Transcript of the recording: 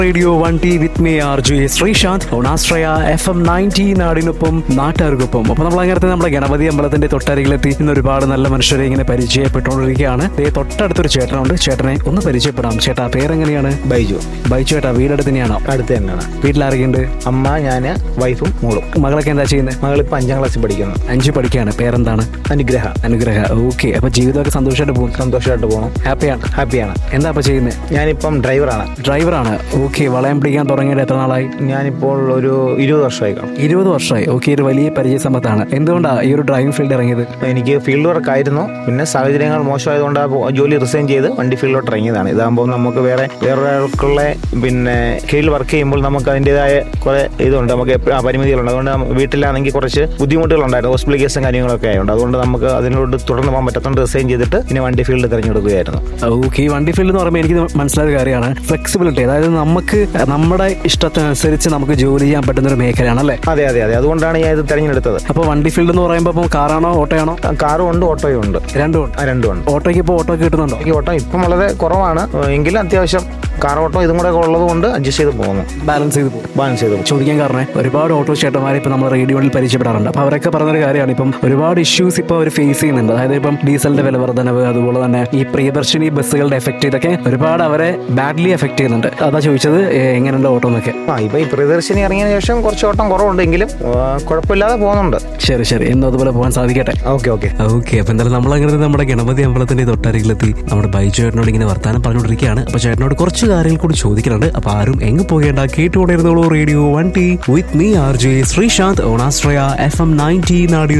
radio one tea with me R J Sreesanth ഓണാശ്രയ F M ninety നാടിനൊപ്പം നാട്ടുകാർക്കൊപ്പം അപ്പൊ നമ്മൾ അങ്ങനത്തെ നമ്മുടെ ഗണപതി അമ്പലത്തിന്റെ തൊട്ടരികിലെത്തി ഇന്ന് ഒരുപാട് നല്ല മനുഷ്യരെ ഇങ്ങനെ പരിചയപ്പെട്ടുകൊണ്ടിരിക്കുകയാണ് ദേ തൊട്ടടുത്തൊരു ചേട്ടനുണ്ട് ചേട്ടനെ ഒന്ന് പരിചയപ്പെടാം ചേട്ടാ പേരെങ്ങനെയാണ് ബൈജു ബൈ ചേട്ടാ വീടടുത്ത് തന്നെയാണോ അടുത്ത് തന്നെയാണ് വീട്ടിലാരൊക്കെയുണ്ട് അമ്മ ഞാന് വൈഫും മോളും മകളൊക്കെ എന്താ ചെയ്യുന്നത് മകളിപ്പോൾ അഞ്ചാം ക്ലാസ്സിൽ പഠിക്കുന്നു അഞ്ച് പഠിക്കുകയാണ് പേരെന്താണ് അനുഗ്രഹ അനുഗ്രഹ ഓക്കെ അപ്പൊ ജീവിതമൊക്കെ സന്തോഷമായിട്ട് പോകും സന്തോഷമായിട്ട് പോകണം ഹാപ്പിയാണ് ഹാപ്പിയാണ് എന്താ അപ്പൊ ചെയ്യുന്നത് ഞാനിപ്പം ഡ്രൈവറാണ് ഡ്രൈവറാണ് ഓക്കെ വളയം പിടിക്കാൻ തുടങ്ങിയിട്ട് എത്ര നാളായി ഞാനിപ്പോൾ ഒരു ഇരുപത് വർഷമായി കാണും ഇരുപത് വർഷമായി ഓക്കെ ഒരു വലിയ പരിചയസമ്പത്താണ് എന്തുകൊണ്ടാണ് ഈ ഒരു ഡ്രൈവിംഗ് ഫീൽഡ് ഇറങ്ങിയത് എനിക്ക് ഫീൽഡ് വർക്ക് ആയിരുന്നു പിന്നെ സാഹചര്യങ്ങൾ മോശമായതുകൊണ്ട് ആ പോ- ജോലി റിസൈൻ ചെയ്ത് വണ്ടി ഫീൽഡിലോട്ട് ഇറങ്ങിയതാണ് ഇതാകുമ്പോൾ നമുക്ക് വേറെ വേറൊരാൾക്കുള്ള പിന്നെ കീഴിൽ വർക്ക് ചെയ്യുമ്പോൾ നമുക്ക് അതിൻ്റെതായ കുറെ ഇതുണ്ട് നമുക്ക് എപ്പ- ആ പരിമിതികളുണ്ട് അതുകൊണ്ട് നമ്മ- വീട്ടിലാണെങ്കിൽ കുറച്ച് ബുദ്ധിമുട്ടുകളുണ്ടായിരുന്നു ഹോസ്പിറ്റൽ കേസും കാര്യങ്ങളൊക്കെ ആയതുകൊണ്ട് അതുകൊണ്ട് നമുക്ക് അതിനോട് തുടർന്ന് പോകാൻ പറ്റാത്തതുകൊണ്ട് റിസൈൻ ചെയ്തിട്ട് പിന്നെ വണ്ടി ഫീൽഡ് തിരഞ്ഞെടുക്കുകയായിരുന്നു ഓക്കെ ഈ വണ്ടി ഫീൽഡ് എന്ന് പറയുമ്പോൾ എനിക്ക് മനസ്സിലായ ഒരു കാര്യമാണ് ഫ്ലെക്സിബിലിറ്റി അതായത് നമുക്ക് നമ്മുടെ ഇഷ്ടത്തിനനുസരിച്ച് നമുക്ക് ജോലി ചെയ്യാൻ പറ്റുന്ന ഒരു മേഖലയാണ് അല്ലേ അതെ അതെ അതെ അതുകൊണ്ടാണ് ഞാൻ ഇത് തിരഞ്ഞെടുത്തത് അപ്പോൾ വണ്ടി ഫീൽഡ് എന്ന് പറയുമ്പോൾ ഇപ്പോൾ കാറാണോ ഓട്ടോയാണോ കാറും ഉണ്ട് ഓട്ടോയും ഉണ്ട് രണ്ടും ഉണ്ട് ആ രണ്ടും ഉണ്ട് ഓട്ടോയ്ക്ക് ഇപ്പോൾ ഓട്ടോ കിട്ടുന്നുണ്ടോ എനിക്ക് ഓട്ടം ഇപ്പം വളരെ കുറവാണ് എങ്കിലും അത്യാവശ്യം കാർ ഓട്ടോ ഇതും കൂടെ ഉള്ളത് കൊണ്ട് അഡ്ജസ്റ്റ് ചെയ്ത് പോകുന്നു ബാലൻസ് ചെയ്ത് പോകും ബാലൻസ് ചെയ്ത് പോകും ചോദിക്കാൻ കാരണം ഒരുപാട് ഓട്ടോ ചേട്ടന്മാരെ ഇപ്പം നമ്മൾ റേഡിയോയിൽ പരിചയപ്പെടാറുണ്ട് അപ്പോൾ അവരൊക്കെ പറഞ്ഞൊരു കാര്യമാണ് ഇപ്പം ഒരുപാട് ഇഷ്യൂസ് ഇപ്പോൾ അവർ ഫേസ് ചെയ്യുന്നുണ്ട് അതായത് ഇപ്പം ഡീസലിന്റെ വില വർധനവ് അതുപോലെ തന്നെ ഈ പ്രിയദർശിനി ബസ്സുകളുടെ എഫക്ട് ഇതൊക്കെ ഒരുപാട് അവരെ ബാഡ്ലി എഫക്ട് ചെയ്യുന്നുണ്ട് അതാ ചോദിച്ചത് ഏ, എങ്ങനെയുണ്ട് ഓട്ടോ എന്നൊക്കെ ആ ഇപ്പൊ ഈ പ്രിയദർശിനി ഇറങ്ങിയതിന് ശേഷം കുറച്ച് ഓട്ടം കുറവുണ്ടെങ്കിലും ആ, കുഴപ്പമില്ലാതെ പോകുന്നുണ്ട് ശരി ശരി എന്നും അതുപോലെ പോകാൻ സാധിക്കട്ടെ ഓക്കെ ഓക്കെ ഓക്കെ അപ്പൊ എന്തായാലും നമ്മൾ അങ്ങനെ നമ്മുടെ ഗണപതി അമ്പലത്തിന്റെ തൊട്ടരികിലെത്തി നമ്മുടെ ബൈ ചേട്ടനോട് ഇങ്ങനെ വർത്താനം പറഞ്ഞുകൊണ്ടിരിക്കുകയാണ് അപ്പൊ ചേട്ടനോട് കുറച്ച് കാര്യങ്ങൾ കൂടി ചോദിക്കുന്നുണ്ട് അപ്പൊ ആരും എങ്ങ് പോകേണ്ട കേട്ടുകൊണ്ടിരുന്നോളൂ radio one tea with me R J Sreesanth ഓണാസ്ട്രയ എഫ് എം നയൻറ്റി നാടി